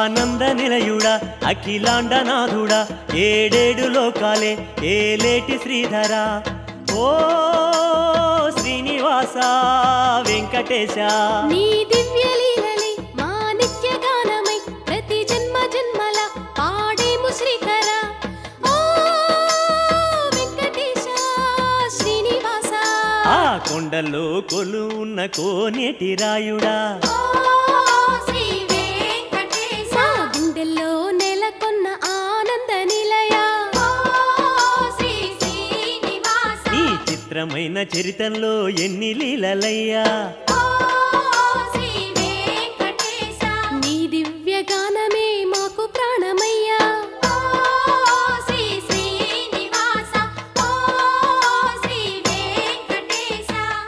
ఆనంద నిలయుడా అఖిలాండనాథుడా ఏడేడు లోకాలే ఏలేటి శ్రీధరా ఓ శ్రీనివాస వెంకటేశ నీ దివ్య లీలలే మా నిత్య గానమై ప్రతి జన్మ జన్మల పాడేము శ్రీకర ఓ వెంకటేశ శ్రీనివాస ఆ కొండల్లో కొలు ఉన్న కోనేటి రాయుడా ఓ శ్రీ వెంకటేశ మా గుండెల్లో నెలకొన్న ఆనంద నిలయ ఓ శ్రీ శ్రీనివాస ఈ చిత్రమైన చరితంలో ఎన్ని లీలలయ్యా ఓ శ్రీ వెంకటేశ నీ దివ్య గానమే మాకు ప్రాణమయ్యా ఓ శ్రీ శ్రీనివాస ఓ శ్రీ వెంకటేశ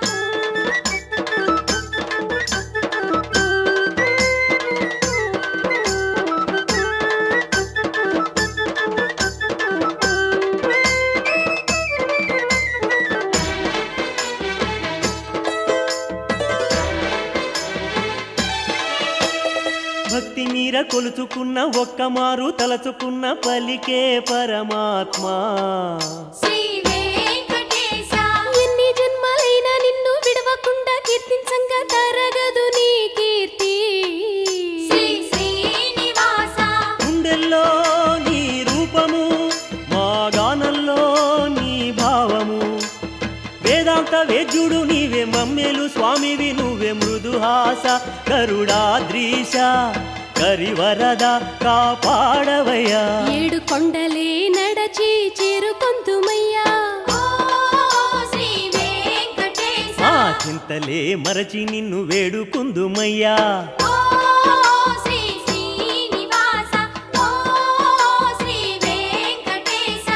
భక్తి మీర కొలుచుకున్న ఒక్క మారు తలచుకున్న పలికే పరమాత్మ శ్రీ వెంకటేశ ఎన్ని జన్మలైనా నిన్ను విడవకుండా కీర్తించంగా తరగదు నీ కీర్తి శ్రీ శ్రీనివాస గుండెల్లో నీ రూపము మా గానంలో నీ భావము వేదాంత వేద్యుడు నీవే మమ్మేలు స్వామివి నువ్వే మృదుహాస గరుడాద్రీశ కరివరద కాపాడవయ్యా ఏడు కొండలే నడచి చేరుకొంతుమయ్యా శ్రీ వెంకటేశ మా చింతలే మరచి నిన్ను వేడుకుందుమయ్యా శ్రీ శ్రీనివాస ఓ శ్రీ వెంకటేశ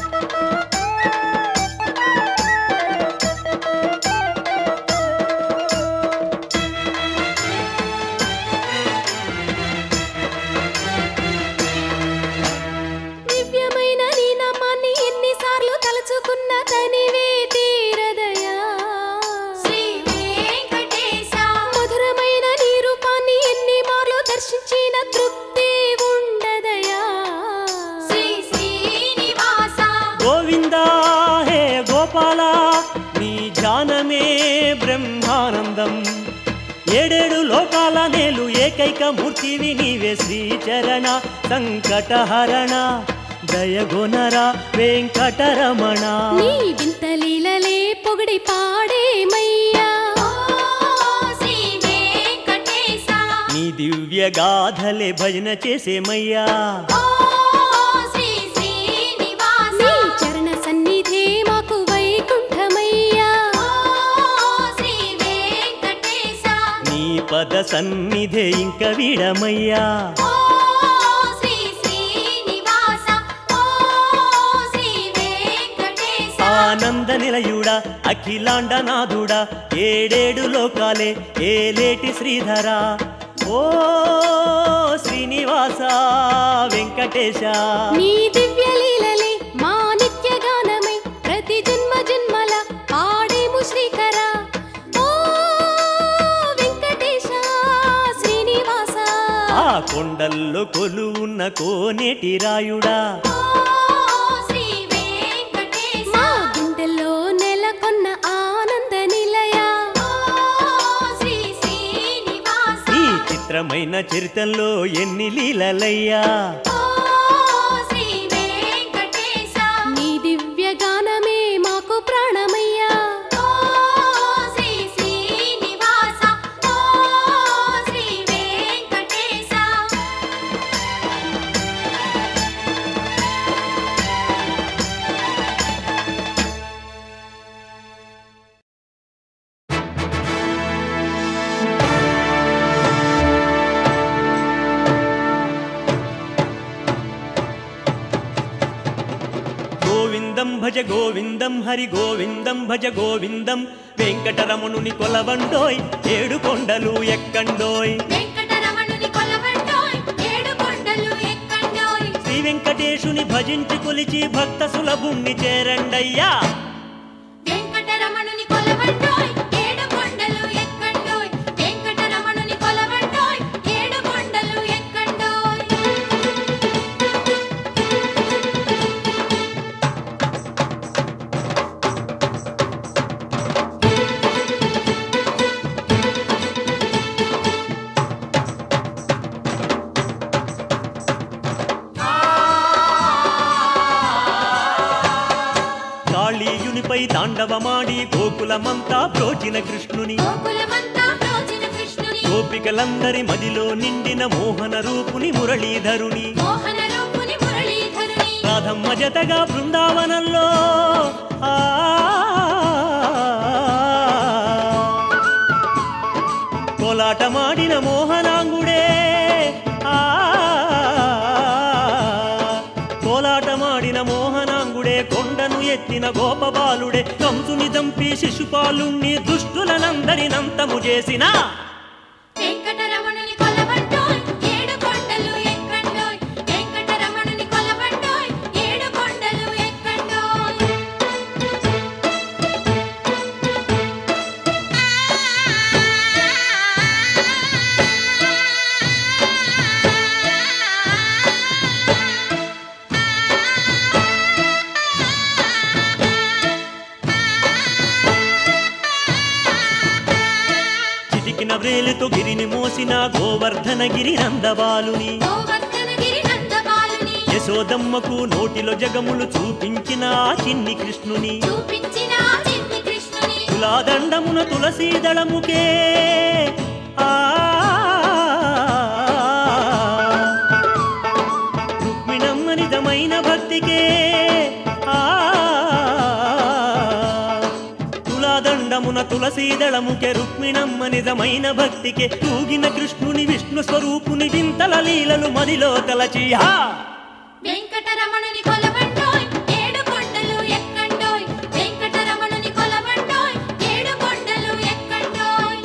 దివ్యమైన నీ నామాన్ని ఎన్నిసార్లు తలుచుకున్న తనివే తీరదయా శ్రీ వెంకటేశ మధురమైన నీ రూపాన్ని ఎన్ని మార్లు దర్శించిన తృప్తి ఉండదయా శ్రీ శ్రీనివాస గోవిందా హే గోపాల నీ ధ్యానమే బ్రహ్మానందం ఏడేడు లోకాల నేలు ఏకైక మూర్తివి నీవే శ్రీచరణ సంకటహరణ దయగొనర వెంకటరమణ నీ వింత లీలలే పొగిడి పాడేమయ్యా శ్రీ వెంకటేశ నీ దివ్య గాథలే భజన చేసేమయ్యా శ్రీ శ్రీనివాస నీ చరణ సన్నిధే మాకు వైకుంఠమయ్యా శ్రీ వెంకటేశ నీ పద సన్నిధే ఇంక వీడమయ్యా ఓ శ్రీ శ్రీనివాస ఓ శ్రీ వెంకటేశ ఆనంద నిలయుడా అఖిలాండనాథుడా ఏడేడు లోకాలే ఏలేటి శ్రీధరా ఓ శ్రీనివాస వెంకటేశ నీ దివ్య లీలలే మా నిత్య గానమై ప్రతి జన్మ జన్మల పాడేము శ్రీకర ఓ వెంకటేశ శ్రీనివాస ఆ కొండల్లో కొలు ఉన్న కోనేటి రాయుడా ఓ శ్రీ వెంకటేశ మా గుండెల్లో నెలకొన్న ఆనంద నిలయ ఓ శ్రీ శ్రీనివాస ఈ చిత్రమైన చరిత్రలో ఎన్ని లీలలయ్యా ఓ శ్రీ వెంకటేశ నీ దివ్య గానమే మాకు ప్రాణమయ్యా ఓ శ్రీ శ్రీనివాస ఓ శ్రీ వెంకటేశ గోవిందం భజ గోవిందం హరి గోవిందం భజ గోవిందం వెంకటరమణుని కొలవండోయ్ ఏడు కొండలు ఎక్కండోయ్ వెంకటరమణుని కొలవండోయ్ ఏడు కొండలు ఎక్కండోయ్ శ్రీ వెంకటేశుని భజించి కొలిచి భక్త సులభుణ్ణి చేరండయ్యా వెంకటరమణుని కొలవండోయ్ ఏడు కొండలు ఎక్కండోయ్ వెంకటరమణుని కొలవండోయ్ ఏడు కొండలు ఎక్కండోయ్ తాండవమాడి గోకులమంతా ప్రోచిన కృష్ణుని గోకులమంతా ప్రోచిన కృష్ణుని గోపికలందరి మదిలో నిండిన మోహన రూపుని మురళీధరుని మోహన రూపుని మురళీధరుని రాధమ్మ జతగా బృందావనంలో ఆ కోలాటమాడిన మోహనాంగుడే ఆ కోలాటమాడిన మోహనాంగుడే కొండను ఎత్తిన గోపబాలుడే కంసుని దంపి శిశుపాలుణ్ణి దుష్టులనందరినంతము చేసిన వెంకటరమణుని కొలవంటోయ్ ఏడు కొండలు ఎక్కండోయ్ వెంకటరమణుని కొలవంటోయ్ ఏడు కొండలు ఎక్కండోయ్ చిటికిన వ్రేలుతో గిరిని మోసిన గోవర్ధనగిరి నందబాలుని గోవర్ధనగిరి నందబాలుని యశోదమ్మకు నోటిలో జగములు చూపించిన ఆ చిన్ని కృష్ణుని చూపించిన ఆ చిన్ని కృష్ణుని తులాదండమున తులసీదళముకే ఆ రుక్మిణమ్మనిదమైన భక్తికే ఆ తులాదండమున తులసీదళముకే రుక్మిణమ్మ నిజమైన భక్తికే తూగిన కృష్ణుని విష్ణు స్వరూపుని వింతల లీలలు మదిలో తలచి హా వెంకటరమణుని కొలవంటోయ్ ఏడు కొండలు ఎక్కండోయ్ వెంకటరమణుని కొలవంటోయ్ ఏడు కొండలు ఎక్కండోయ్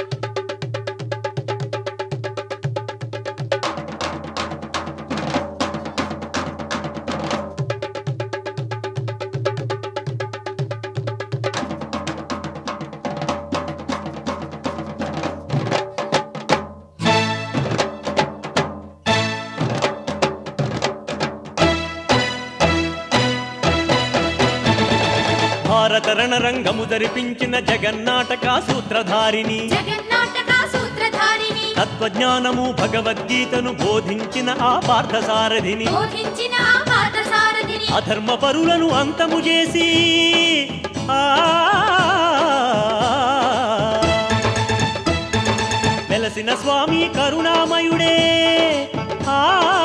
భారత రణరంగము జరిపించిన జగన్నాటక సూత్రధారిని జగన్నాటక సూత్రధారిని తత్వజ్ఞానము భగవద్గీతను బోధించిన ఆ పార్థసారథిని బోధించిన ఆ పాదసారథిని అధర్మ పరులను అంతము చేసి ఆ వెలసిన స్వామి కరుణామయుడే ఆ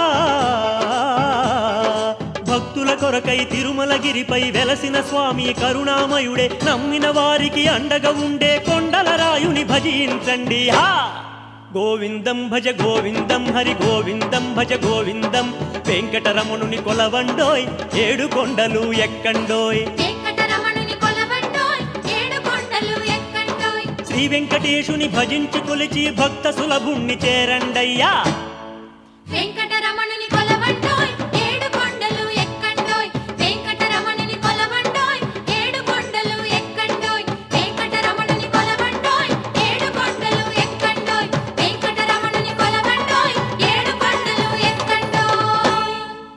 భక్తుల కొరకై తిరుమలగిరిపై వెలసిన స్వామి కరుణామయుడే నమ్మిన వారికి అండగా ఉండే కొండల రాయుని భజించండి హా గోవిందం భజ గోవిందం హరి గోవిందం భజ గోవిందం వెంకటరమణుని కొలవండోయ్ ఏడు కొండలు ఎక్కండోయ్ వెంకటరమణుని కొలవంటోయ్ ఏడు కొండలు ఎక్కండోయ్ శ్రీ వెంకటేశుని భజించి కొలిచి భక్త సులభుణ్ణి చేరండయ్యా వెంకటరమణుని కొలవంటోయ్ ఏడు కొండలు ఎక్కండోయ్ వెంకటరమణుని కొలవంటోయ్ ఏడు కొండలు ఎక్కండోయ్ వెంకటరమణుని కొలవంటోయ్ ఏడు కొండలు ఎక్కండోయ్ వెంకటరమణుని కొలవంటోయ్ ఏడు కొండలు ఎక్కండోయ్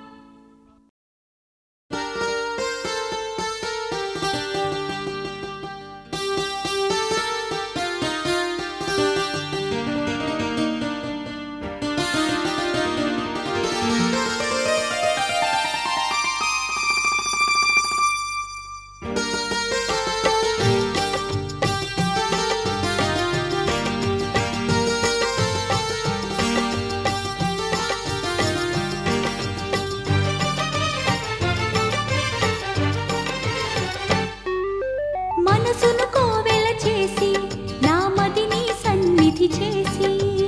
మనసును కోవెల చేసి నా మదిని సన్నిధి చేసి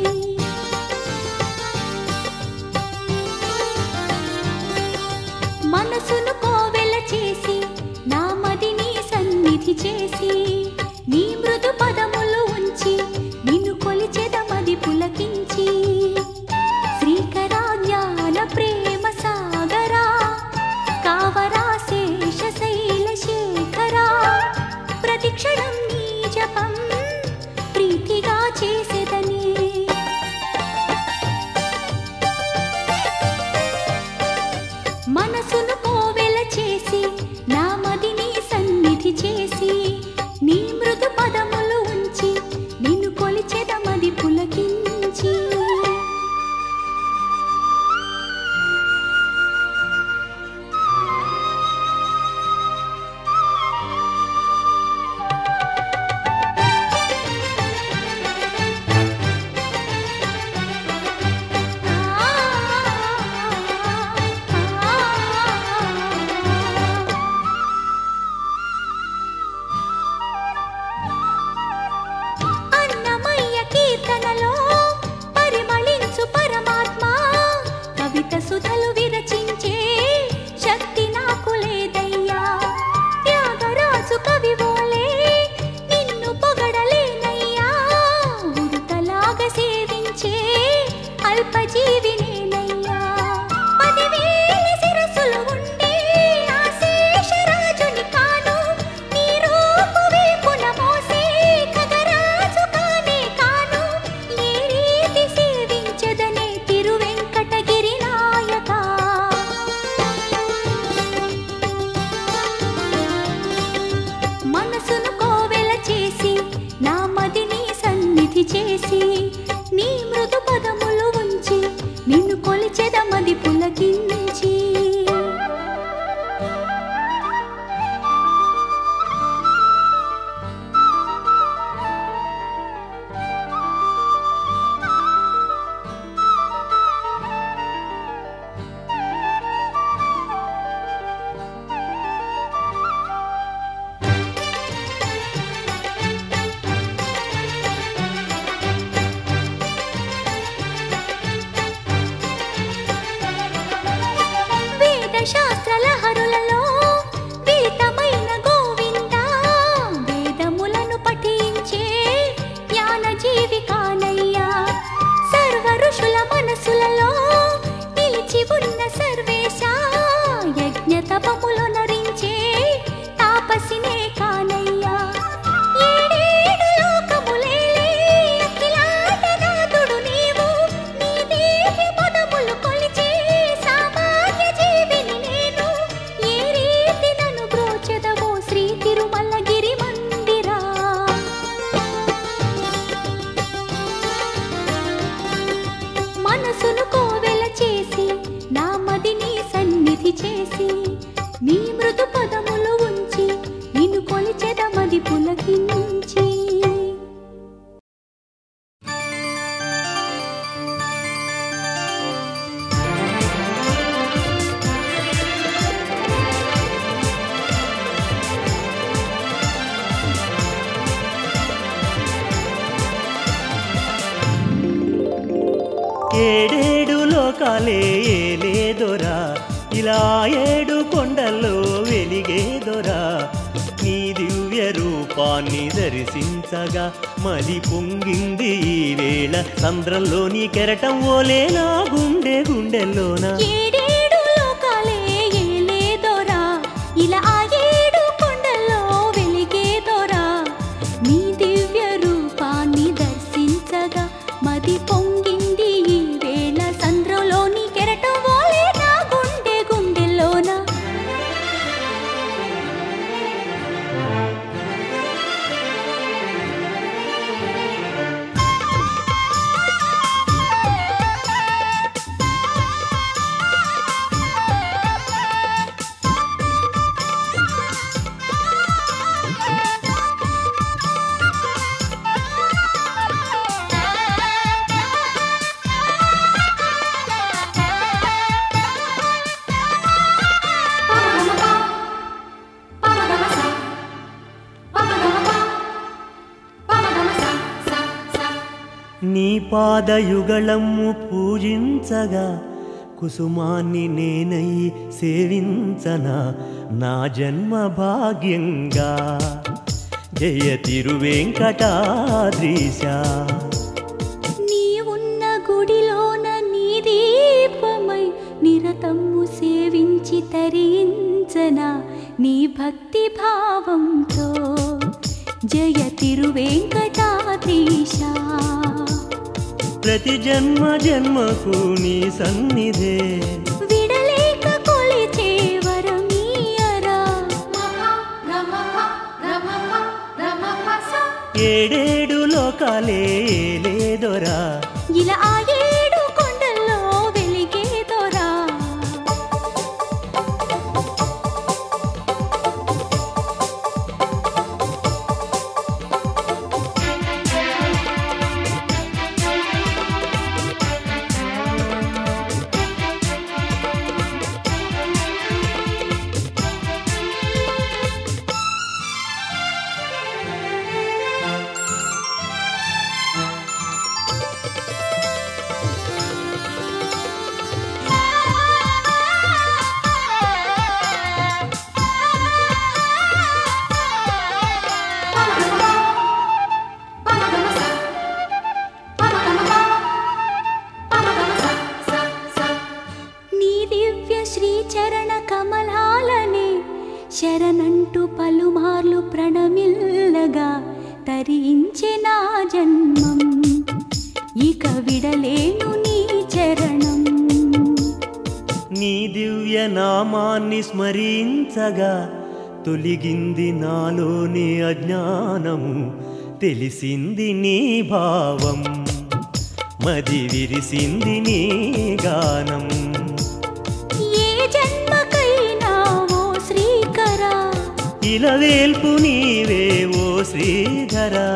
మనసును కోవెల చేసి నా మదిని సన్నిధి చేసి నీ మృదు పదములు ఉంచి నిన్ను కొలిచెద మది పులకించి శ్రీకరా జ్ఞాన ప్రేమ సాగరా కావరా శేష శైల శేఖరా ప్రతిక్షణం నీ జపం ప్రీతిగా చేసేదని మనసును కోవెల చేసి నా మదిని సన్నిధి చేసి నీ మృదు పదములు ఉంచి నిన్ను కొలిచెద మది పులకించి చేసి నీ మృదు పదములు ఉంచి నిన్ను కొలిచెదమది పులకించి వేద శాస్త్ర లహరులలో వీతమైన గోవింద వేదములను పఠించే జ్ఞాన జీవికానయ్యా సర్వ ఋషుల మనసులలో నిలిచి ఉన్న సర్వేశ యజ్ఞ తపములు నరించే తాపసినే కానయ్యా ఏడేడు లోకములేలే అఖిలాండనాథుడు నీవు నీ దేవి పదములు కొలిచే సామాన్య జీవిని నేను ఏ రీతి నన్ను బ్రోచెదవో శ్రీ తిరుమలగిరి మందిరా మనసును కోవెల చేసి నా మదిని సన్నిధి చేసి నీ మృదు పదములు ఉంచి నిన్ను కొలిచెదమది పులకించి ఏడేడు లోకాలే ఏలేదొరా ఇలా ఏడు కొండల్లో వెలిగేదొరా నీ దివ్య రూపాన్ని దర్శించగా మది పొంగింది ఈ వేళ సంద్రంలోని కెరటం ఓలే నా గుండె గుండెల్లోన ఏడేడు లోకాలే ఏలేదోరా ఇలా ఆ ఏడు కొండల్లో వెలిగేదోరా నీ దివ్య రూపాన్ని దర్శించగా మది పొంగింది ఈ వేళ సంద్రంలోని కెరటం వోలే నా గుండె గుండెల్లోన నీ పాదయుగళము పూజించగా కుసుమాన్ని నేనై సేవించనా నా జన్మ భాగ్యంగా జయ తిరువెంకటాద్రీశ నీ ఉన్న గుడిలోన నీ దీపమై నిరతము సేవించి తరించనా నీ భక్తి భావంతో జయ తిరువేంకటాద్రీశ ప్రతి జన్మ జన్మకు నీ సన్నిధే విడలేక కొలిచే వరమీయరా ఏడేడు లోకాలే లేదొరా ఇలా ఆ ఏడు కొండల్లో వెలిగేదోరా నీ దివ్య శ్రీచరణ కమలాలనే శరణంటూ పలుమార్లు ప్రణమిల్లగా తరించె నా జన్మం ఇక విడలేను నీ చరణం నీ దివ్య నామాన్ని స్మరించగా తొలిగింది నాలోని అజ్ఞానము తెలిసింది నీ భావం మది విరిసింది నీ గానం ఏ జన్మకైనా ఓ శ్రీకరా ఇలవేల్పు నీవే ఓ శ్రీధరా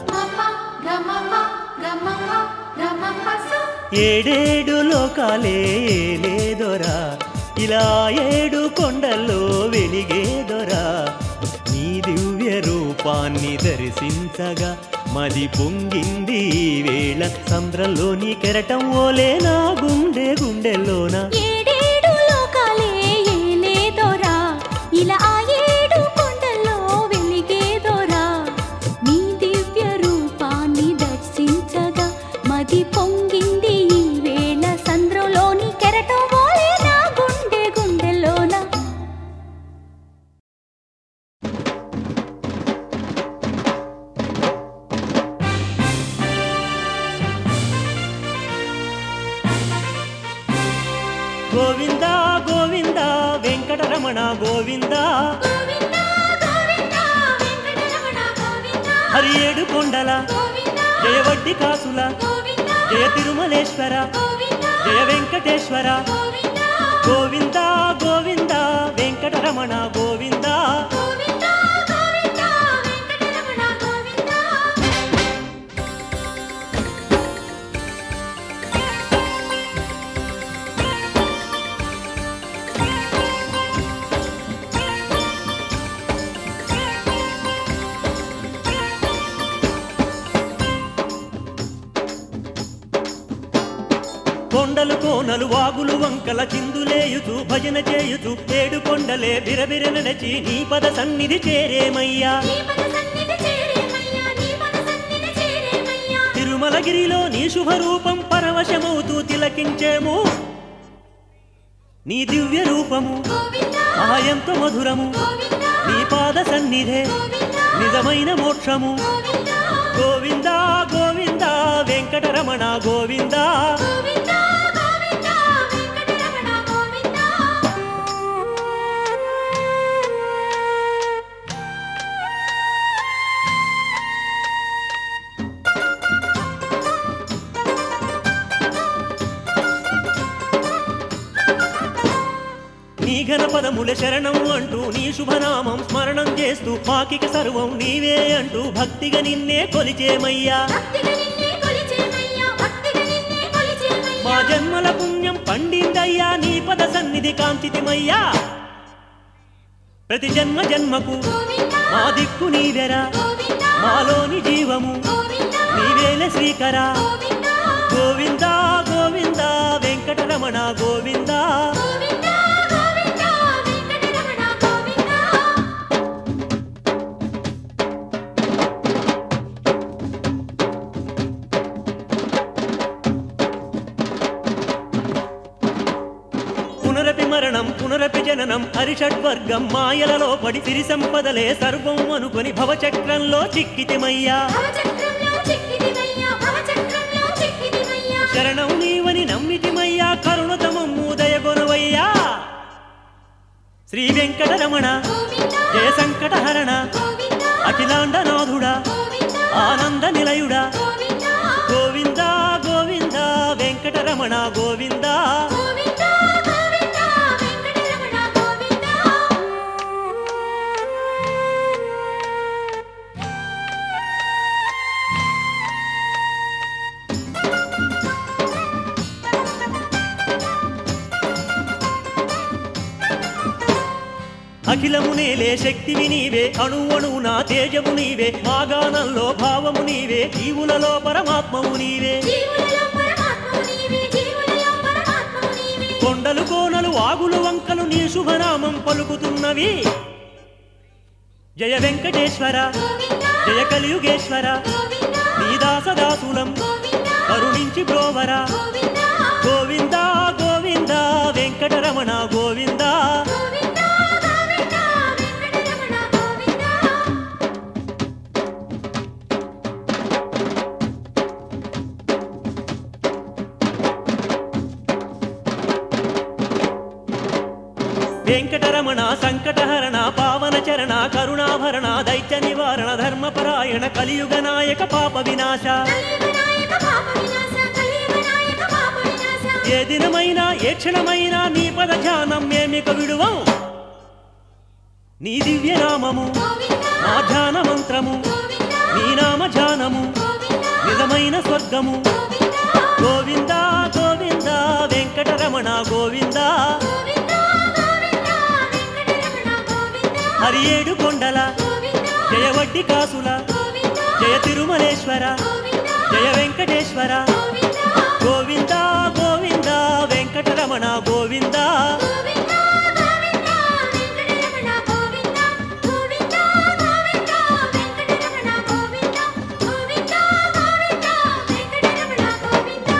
ఏడేడు లోకాలే లేదొరా ఇలా ఏడు కొండల్లో వెలిగేదొరా నీ దివ్య రూపాన్ని దర్శించగా మది పొంగింది ఈ వేళ సంద్రంలోని కెరటం ఓలే నా గుండె గుండెల్లోన ఏడేడు లోకాలే ఏలేదోరా ఇలా ఆ ఏడు కొండల్లో వెలిగేదోరా నీ దివ్య రూపాన్ని దర్శించగా మది పొంగింది ఈ వేళ సంద్రంలోని కెరటం ఓలే నా గుండె గుండెలోన గోవింద గోవింద వెంకటరమణ గోవింద హరి ఏడు కొండల జయవడ్డి కాసుల జయ తిరుమలేశ్వర జయ వెంకటేశ్వర గోవింద గోవింద వెంకటరమణ గోవింద కొండలు కోనలు వాగులు వంకల చిందులేయుచు భజన చేయుచు ఏడు కొండలే బిరబిర నడచి నీ పద సన్నిధి చేరేమయ్యా తిరుమలగిరిలో నీ శుభరూపం పరవశమవుతూ తిలకించేము నీ దివ్య రూపము ఆ ఎంతో మధురము నీ పాద సన్నిధే నిజమైన మోక్షము గోవింద గోవింద వెంకటరమణ గోవింద నీ ఘనపదముల శరణం అంటూ నీ శుభనామం స్మరణం చేస్తూ మాకిక సర్వం నీవే అంటూ భక్తిగా నిన్నే కొలిచేమయ్యా మా జన్మల పుణ్యం పండిందయ్యా నీ పద సన్నిధి కాంచితిమయ్యా ప్రతి జన్మ జన్మకు మా దిక్కు నీవెరా మాలోని జీవము నీవేల శ్రీకరా గోవింద గోవింద వెంకటరమణ గోవింద పునరపి మరణం పునరపి జననం హరిషడ్వర్గం మాయలలో పడి సిరి సంపదలే సర్వం అనుకొని భవచక్రంలో చిక్కితిమయ్యా శరణం నీవని నమ్మితిమయ్యా కరుణతమమ్ము దయగొనవయ్యా శ్రీ వెంకటరమణ జయ సంకటహరణ అఖిలాండనాథుడా ఆనంద నిలయుడా గోవింద గోవింద వెంకటరమణ గోవింద అఖిలము నేలే శక్తివి నీవే అణువణువు నా తేజము నీవే మాగానంలో భావము నీవే జీవులలో పరమాత్మము నీవే కొండలు కోనలు వాగులు వంకలు నీ శుభనామం పలుకుతున్నవి జయ వెంకటేశ్వర జయ కలియుగేశ్వర నీ దాసదాసులం కరుణించి బ్రోవరా గోవింద గోవింద వెంకటరమణ గోవింద వెంకటరమణ సంకటహరణ పావన చరణ కరుణాభరణ దైత్య నివారణ ధర్మపరాయణ కలియుగ నాయక పాప వినాశ కలియుగనాయక పాప వినాశ కలియుగనాయక పాప వినాశ ఏ దినమైనా ఏ క్షణమైనా నీ పద ధ్యానం మేమిక విడువం నీ దివ్య నామము గోవింద మా ధ్యాన మంత్రము గోవింద నీ నామ ధ్యానము గోవింద నిజమైన స్వర్గము గోవింద గోవింద గోవింద వెంకటరమణ గోవింద గోవింద గోవింద వెంకటరమణ గోవింద హరి ఏడు కొండల గోవింద జయ వడ్డి కాసుల గోవింద జయ తిరుమలేశ్వర గోవింద జయ వెంకటేశ్వర గోవింద గోవింద గోవింద వెంకటరమణ గోవింద గోవింద గోవింద వెంకటరమణ గోవింద గోవింద గోవింద వెంకటరమణ గోవింద గోవింద గోవింద వెంకటరమణ గోవింద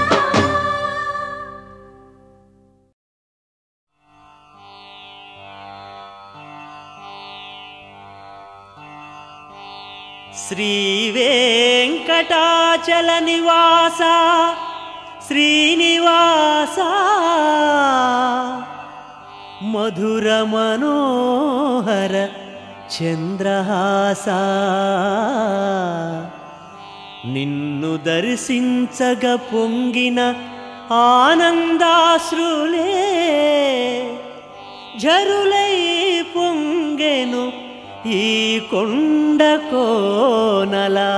శ్రీ వెంకటాచల నివాస శ్రీనివాస మధుర మనోహర చంద్రహాస నిన్ను దర్శించగ పొంగిన ఆనందాశ్రులే జరులై పొంగెను ఈ కొండ కోనలా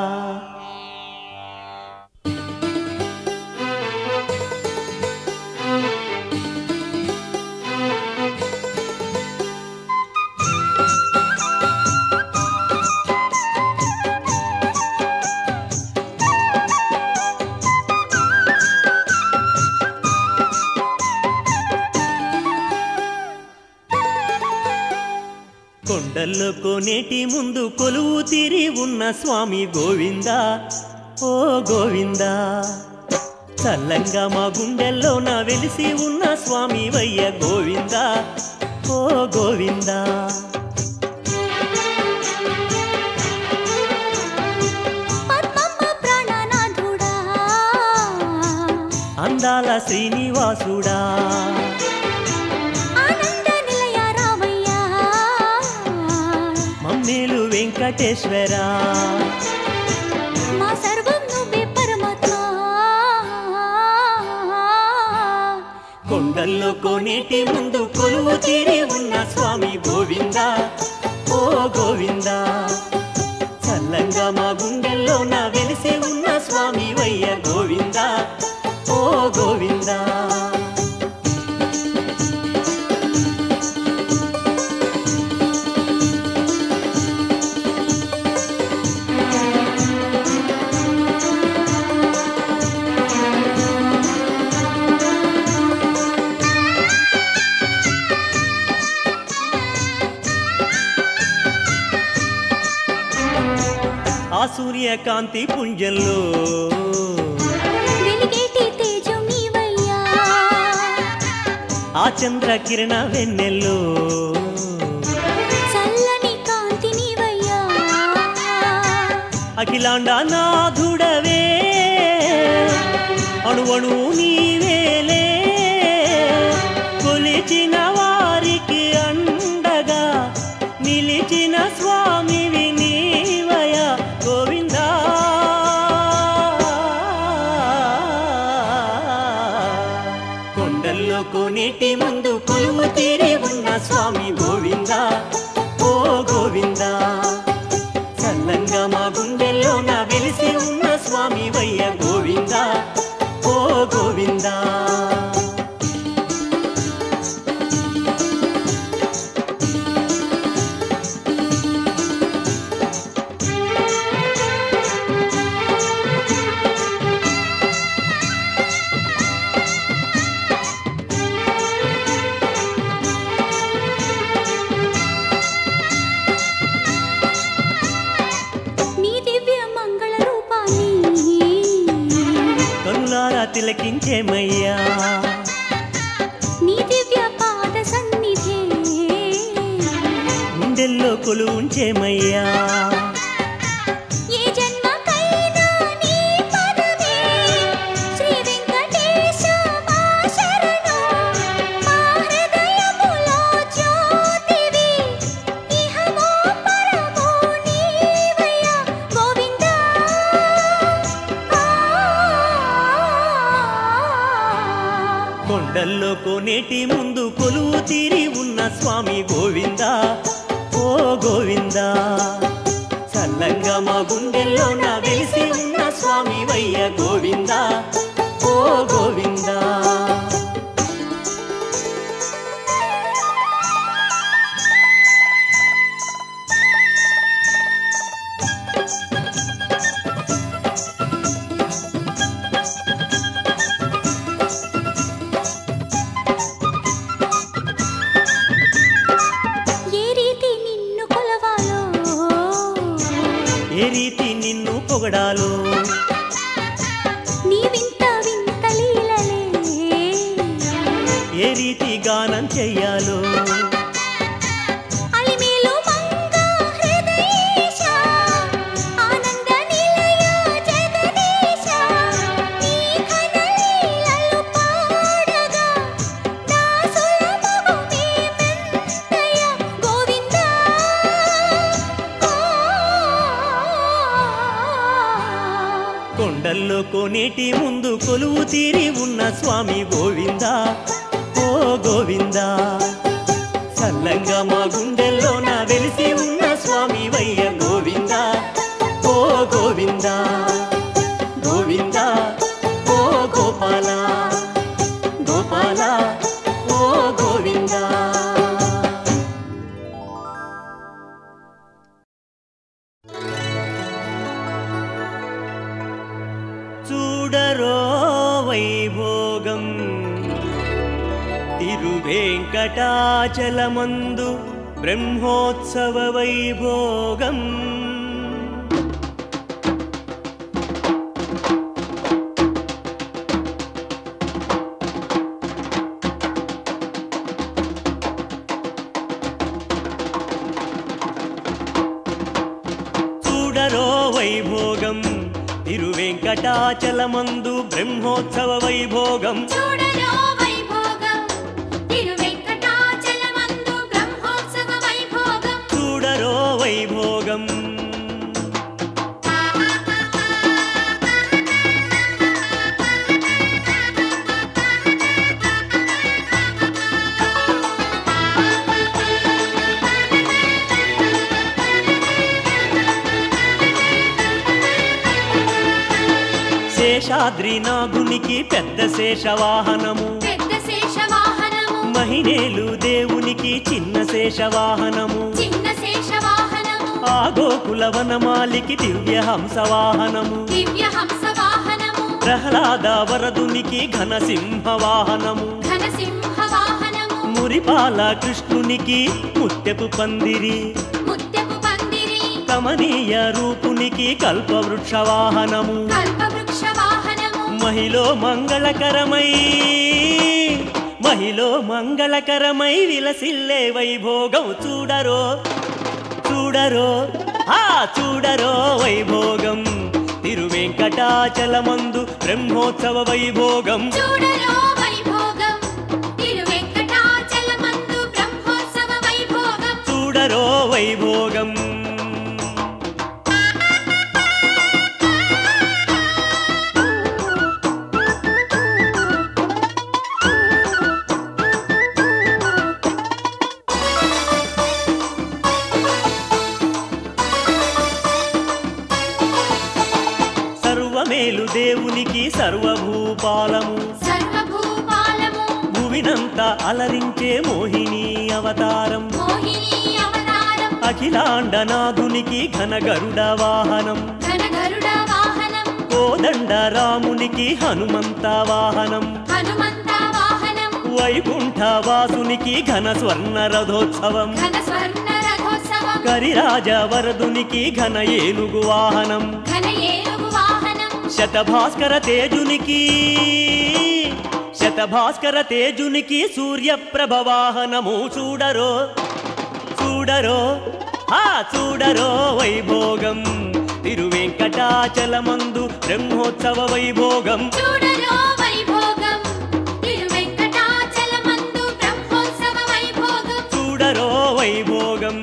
కొండల్లో కోనేటి ముందు కొలువు తీరి ఉన్న స్వామి గోవింద ఓ గోవింద చల్లంగా మా గుండెల్లో నా వెలిసి ఉన్న స్వామి వయ్య గోవింద ఓ గోవింద పద్మమ్మ ప్రాణనాథుడా అందాల శ్రీనివాసుడా ఆనంద నిలయ రావయ్యా మమ్మేలు వెంకటేశ్వరా మా సర్వం నువ్వే పరమాత్మా కొండల్లో కోనేటి ముందు కొలువు తీరి ఉన్న స్వామి గోవింద ఓ గోవింద చల్లంగా మా గుండెల్లో నా వెలిసి ఉన్న స్వామి వయ్య గోవింద ఓ గోవింద ఆ సూర్యకాంతి పుంజంలో వెలిగేటి తేజం నీవయ్యా ఆ చంద్ర కిరణ వెన్నెల్లో చల్లని కాంతి నీవయ్యా అఖిలాండ నాథుడవే అణువణు నీవేలే కొలిచిన వారికి అండగా నిలిచిన స్వామివి నీవయ గోవింద కొండల్లో కోనేటి ముందు కొలువు తీరి ఉన్న స్వామి గోవింద ఓ గోవింద చల్లంగా మా గుండెల్లో నా వెలిసి ఉన్న స్వామి వయ్య గోవింద ఓ గోవింద నీ దివ్య మంగళ రూపాన్ని కనులారా తిలకించేమయ్యా నీ దివ్య పాద సన్నిధే గుండెల్లో కొలువుంచేమయ్యా ఏ జన్మకైనా నీ పదమే శ్రీ వెంకటేశ మా శరణం మా హృదయములో కొండల్లో కోనేటి ముందు కొలువు తీరి ఉన్న స్వామి గోవింద ఓ గోవింద చల్లంగా మా గుండెల్లో నా వెలిసి ఉన్న స్వామి వయ్య గోవింద ఓ గోవింద ఏ రీతి నిన్ను కొలవాలో ఏ రీతి నిన్ను పొగడాలో నీ వింత వింత లీలలే ఏ రీతి గానం చెయ్యాలో అలిమేలు మంగ హృదయేశ ఆనంద నిలయ జగదీశ నీ ఘన లీలలు పాడగా దాసులమగు మేమెంతయ గోవింద కొండల్లో కోనేటి ముందు కొలువు తీరి ఉన్న స్వామి గోవింద ఓ గోవింద చల్లంగా మా గుండెల్లో నా వెలిసి ఉన్న స్వామి వయ్య గోవింద ఓ గోవింద గోవింద ఓ గోపాల గోపాల ఓ గోవింద చూడరో వైభోగం తిరువేంకటాచలమందు బ్రహ్మోత్సవ వైభోగం చూడరో వైభోగం తిరువేంకటాచలమందు బ్రహ్మోత్సవ వైభోగం చూడరో వైభోగం తిరువెంకటాచలమందు బ్రహ్మోత్సవ వైభోగం చూడరో వైభోగం శేషాద్రినాథునికి పెద్ద శేషవాహనము పెద్ద శేష వాహనము మహిళలు దేవునికి చిన్న శేషవాహనము చిన్న శేష వాహనము ఆ గోకుల వనమాలికి దివ్య హంస వాహనము దివ్య హంస వాహనము ప్రహ్లాద వరదునికి ఘన సింహ వాహనము ఘన సింహ వాహనము మురిపాల కృష్ణునికి ముత్యపు పందిరి ముత్యపు పందిరి కమనీయ రూపునికి కల్పవృక్ష వాహనము కల్పవృక్ష వాహనము మహిలో మంగళకరమై మహిలో మంగళకరమై విలసిల్లే వైభోగం చూడరో చూడరో ఆ చూడరో వైభోగం తిరువెంకటాచలమందు బ్రహ్మోత్సవ వైభోగం చూడరో వైభోగం తిరువెంకటాచలమందు బ్రహ్మోత్సవ వైభోగం చూడరో వైభోగం సర్వమేలు దేవునికి సర్వభూపాలము సర్వభూపాలము భువినంతా అలరించే మోహిని అవతారం మోహిని అవతారం అఖిలాండనాథునికి ఘన గరుడ వాహనం ఘన గరుడ వాహనం కోదండ రామునికి హనుమంత వాహనం హనుమంత వాహనం వైకుంఠ వాసునికి ఘన స్వర్ణ రథోత్సవం ఘన స్వర్ణ రథోత్సవం కరిరాజ వరదునికి ఘన ఏనుగు వాహనం ఘన ఏనుగు వాహనం శతభాస్కర తేజునికి శతభాస్కర తేజునికి సూర్యప్రభ వాహనము చూడరో చూడరో ఆ చూడరో వైభోగం తిరువెంకటాచలమందు బ్రహ్మోత్సవ వైభోగం చూడరో వైభోగం తిరువెంకటాచలమందు బ్రహ్మోత్సవ వైభోగం చూడరో వైభోగం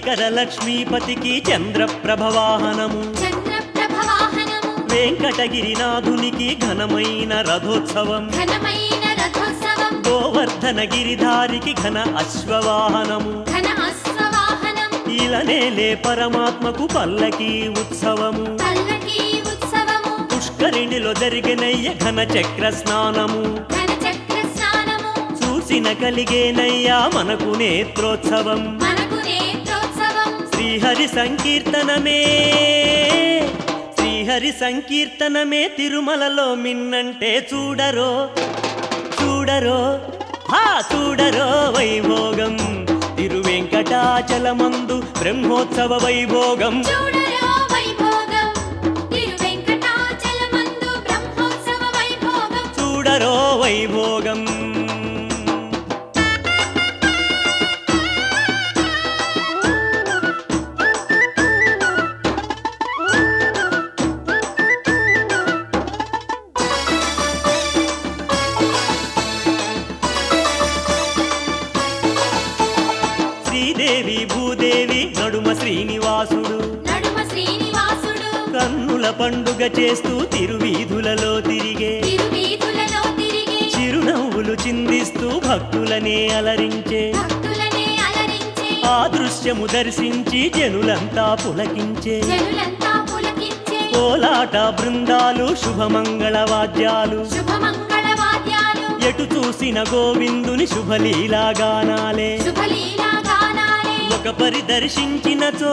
శ్రీకర లక్ష్మీపతికి చంద్రప్రభ వాహనము చంద్రప్రభ వాహనము వెంకటగిరినాథునికి ఘనమైన రథోత్సవం ఘనమైన రథోత్సవం గోవర్ధన గిరిధారికి ఘన అశ్వవాహనము ఘన అశ్వవాహనం ఇలనేలే పరమాత్మకు పల్లకి ఉత్సవము పల్లకి ఉత్సవము పుష్కరిణిలో జరిగినయ్య ఘన చక్ర స్నానము ఘన చక్ర స్నానము చూసిన కలిగేనయ్యా మనకు నేత్రోత్సవం మనకు నేత్రోత్సవం శ్రీహరి సంకీర్తనమే శ్రీహరి సంకీర్తనమే తిరుమలలో మిన్నంటే చూడరో చూడరో హా చూడరో వైభోగం తిరువెంకటాచలమందు బ్రహ్మోత్సవ వైభోగం చూడరో వైభోగం తిరువెంకటాచలమందు బ్రహ్మోత్సవ వైభోగం చూడరో వైభోగం శ్రీదేవి భూదేవి నడుమ శ్రీనివాసుడు నడుమ శ్రీనివాసుడు కన్నుల పండుగ చేస్తూ తిరువీధులలో తిరిగే తిరువీధులలో తిరిగి చిరునవ్వులు చిందిస్తూ భక్తులనే అలరించే భక్తులనే అలరించే ఆ దృశ్యము దర్శించి జనులంతా పులకించే జనులంతా పులకించే కోలాట బృందాలు శుభమంగళ వాద్యాలు శుభమంగళ వాద్యాలు ఎటు చూసిన గోవిందుని శుభలీలాగానాలే శుభలీలా గానాలే ఒక పరిదర్శించినచో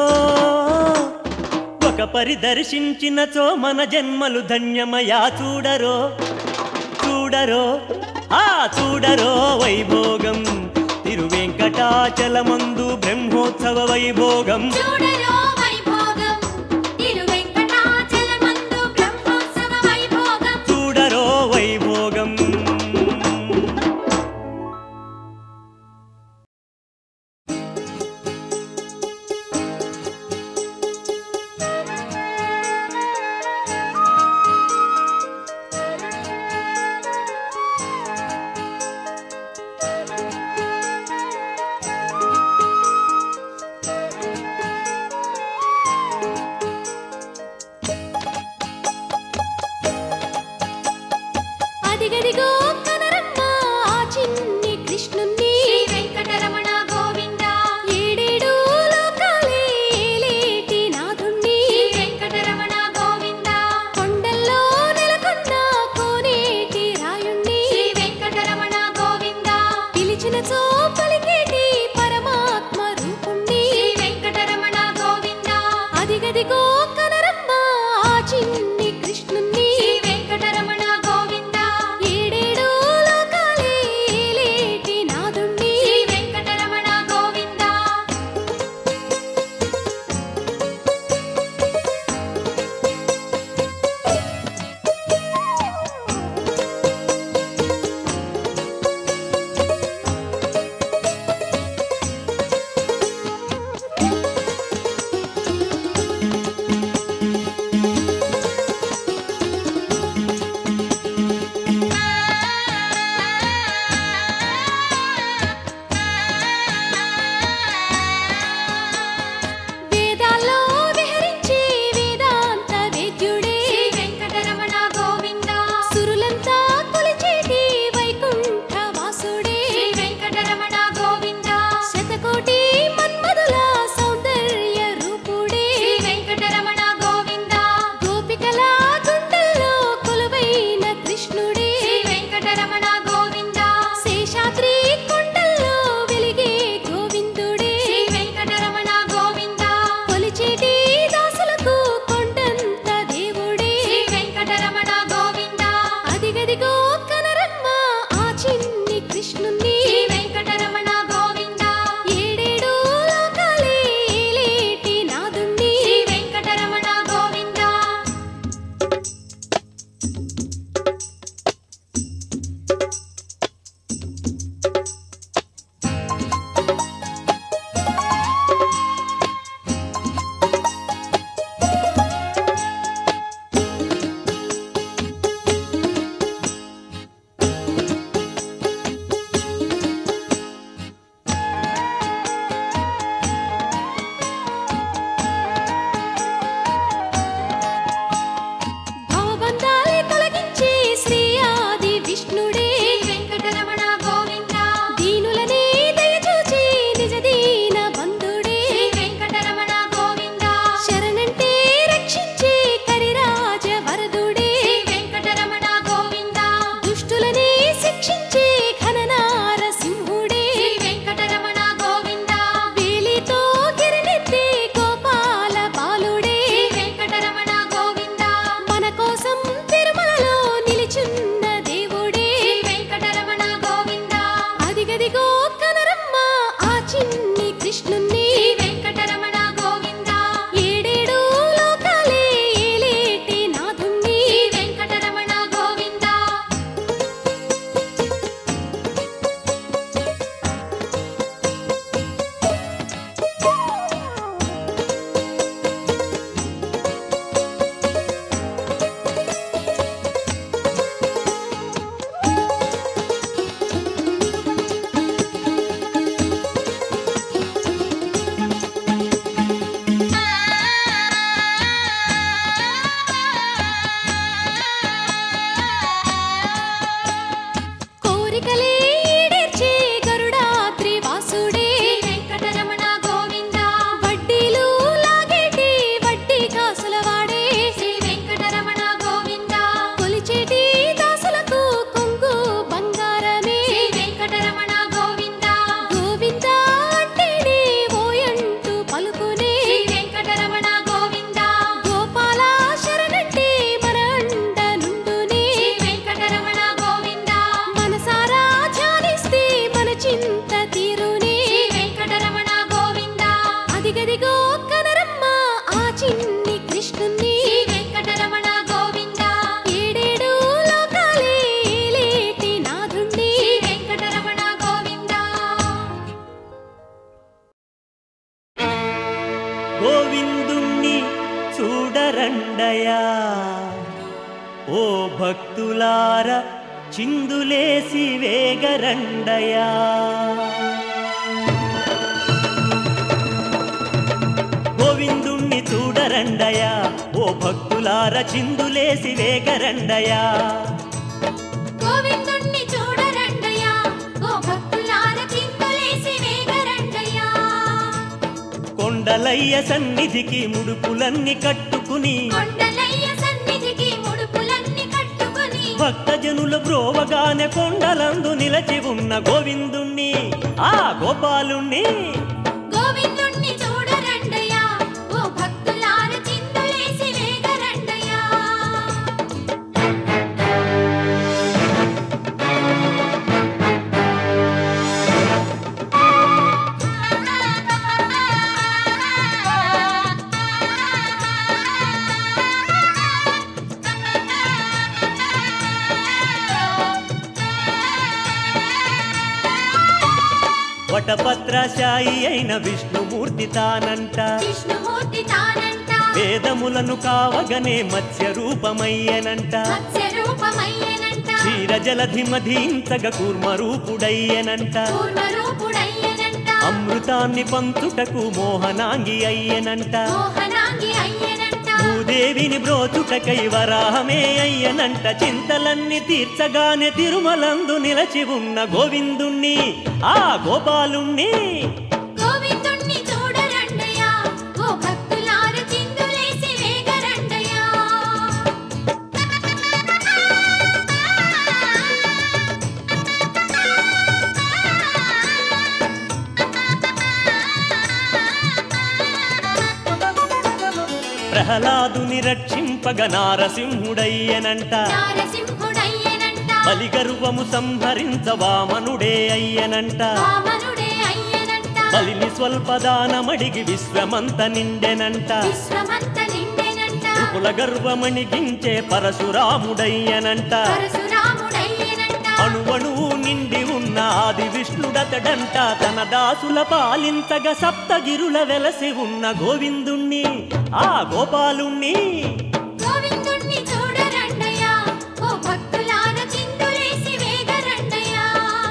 ఒక పరిదర్శించినచో మన జన్మలు ధన్యమయా చూడరో చూడరో ఆ చూడరో వైభోగం తిరువెంకటాచలమందు బ్రహ్మోత్సవ వైభోగం చూడరో వైభోగం తిరువెంకటాచలమందు బ్రహ్మోత్సవ వైభోగం చూడరో వైభోగం అదిగదిగో కనరమ్మ ఆ చిన్ని కృష్ణుణ్ణి శ్రీ వెంకటరమణ గోవింద ఏడేడు లోకాలే ఏలేటి నాథుణ్ణి శ్రీ వెంకటరమణ గోవింద గోవిందుణ్ణి చూడరండయా ఓ భక్తులార చిందులేసి వేగరండయా గోవిందుణ్ణి చూడరండయా ఓ భక్తులార చిందులేసి వేగరండయా గోవిందుణ్ణి చూడరండయ్యా ఓ భక్తులార చింతలేసి వేగరండయ్యా కొండలయ్య సన్నిధికి ముడుపులన్నీ కట్టుకుని కొండలయ్య సన్నిధికి ముడుపులన్నీ కట్టుకొని భక్తజనుల బ్రోవగానే కొండలందు నిలచి ఉన్న గోవిందుణ్ణి ఆ గోపాలుణ్ణి గోవిందుణ్ణి చూడరండయ్యా ఓ భక్తులార చింతలేసి వేగరండయ్యా వటపత్రశాయి అయిన విష్ణుమూర్తి తానంట విష్ణుమూర్తి తానంట వేదములను కావగనే మత్స్య రూపమయ్యనంట మత్స్య రూపమయ్యనంట క్షీర జలధి మధించగ కూర్మ రూపుడయ్యనంట పూర్వరూపుడయ్యనంట అమృతాన్ని పంచుటకు మోహనాంగి అయ్యనంట మోహనాంగి అయ్యనంట భూదేవిని బ్రోచుటకై వరాహమే అయ్యనంట చింతలన్నీ తీర్చగానే తిరుమలందు నిలచి ఉన్న గోవిందుణ్ణి ఆ గోపాలుణ్ణి గోవిందుణ్ణి చూడరండయ్యా ఓ భక్తులార చిందులేసి వేగరండయ్యా ప్రహ్లాదుని రక్షింపగ నారసింహుడయ్యనంట నారసింహుడయ్యనంట బలిగర్వము సంహరించ వామనుడే అయ్యనంట వామనుడే అయ్యనంట బలిని స్వల్పదానమడిగి విశ్వమంత నిండెనంట విశ్వమంత నిండెనంట కుల గర్వమణిగించే పరశురాముడయ్యనంట పరశురాముడయ్యనంట అణువణువు నిండి ఉన్న ఆది విష్ణుడతడంట తన దాసుల పాలించగ సప్తగిరుల వెలసి ఉన్న గోవిందుణ్ణి ఆ గోపాలుణ్ణి గోవిందుణ్ణి చూడరండయ్యా ఓ భక్తులార చిందులేసి వేగరండయ్యా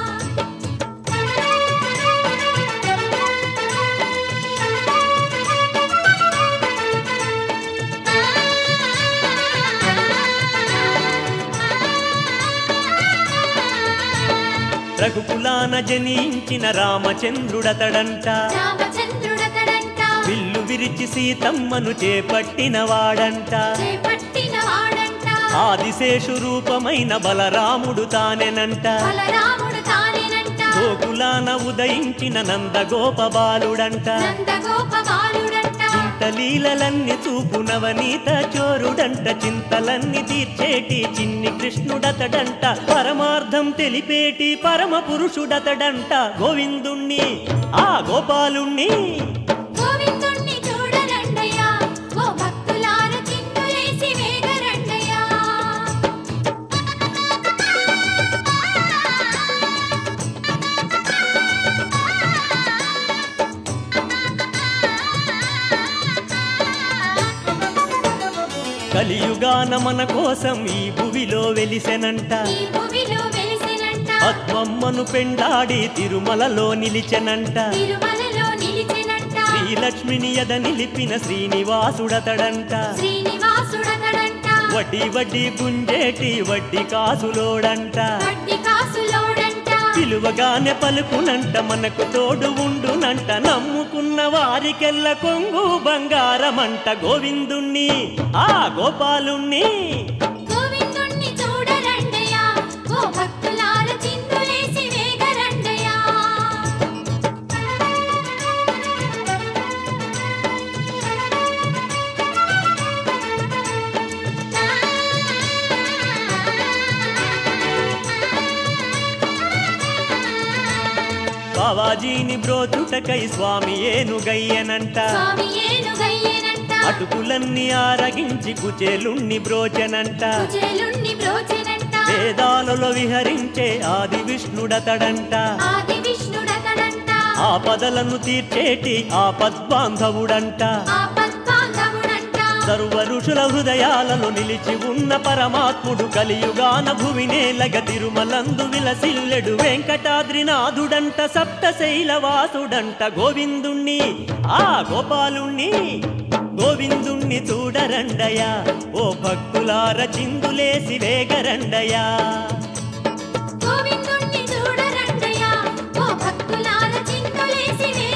రఘుకులాన జనించిన రామచంద్రుడతడంట రామచంద్రుడతడంట విల్లు విరిచి సీతమ్మను చేపట్టిన వాడంట చేపట్టిన వాడంట ఆదిశేషు రూపమైన బలరాముడు తానెనంట బలరాముడు తానేనంట గోకులాన ఉదయించిన నందగోప బాలుడంట నందగోప బాలుడంట చింత లీలలన్నీ చూపు నవనీత చోరుడంట చింతలన్నీ తీర్చేటి చిన్ని కృష్ణుడతడంట పరమార్థం తెలిపేటి పరమ పురుషుడతడంట గోవిందుణ్ణి ఆ గోపాలుణ్ణి గోవిందుణ్ణి చూడరండయ్యా ఓ భక్తులార చిందులేసి వేగరండయ్యా కలియుగాన మన కోసం ఈ భువిలో వెలిసెనంట ఈ భూమిలో వెలిసినంట పద్మమ్మను పెండాడి తిరుమలలో నిలిచెనంట తిరుమలలో నిలిచినంట శ్రీలక్ష్మిని ఎద నిలిపిన శ్రీనివాసుడతడంట శ్రీనివాసుడతడంట వడ్డీ వడ్డీ గుంజేటి వడ్డీ కాసులోడంట వడ్డీ కాసులోడంట పిలువగానే పలుకునంట మనకు తోడు ఉండునంట నమ్ముకున్న వారికెల్ల కొంగు బంగారమంట గోవిందుణ్ణి ఆ గోపాలుణ్ణి గోవిందుణ్ణి చూడరండయ్యా ఓ భక్తులార చిందులేసి వేగరండయ్యా బాలాజీని బ్రోచుటకై స్వామి ఏనుగయ్యనంట స్వామి ఏనుగయ్యనంట అటుకులన్నీ ఆరగించి కుచేలుణ్ణి బ్రోచనంట కుచేలుణ్ణి బ్రోచెనంట వేదాలలో విహరించే ఆది విష్ణుడతడంట ఆది విష్ణుడతడంట ఆపదలను తీర్చేటి ఆపద్బాంధవుడంట ఆపద్బాంధవుడంట సర్వ ఋషుల హృదయాలలో నిలిచి ఉన్న పరమాత్ముడు కలియుగాన భువినేలగ తిరుమలందు విలసిల్లెడు వెంకటాద్రినాథుడంట సప్తశైలవాసుడంట గోవిందుణ్ణి ఆ గోపాలుణ్ణి గోవిందుణ్ణి చూడరండయా ఓ భక్తులార చిందులేసి వేగరండయా గోవిందుణ్ణి చూడరండయ్యా ఓ భక్తులార చిందులేసి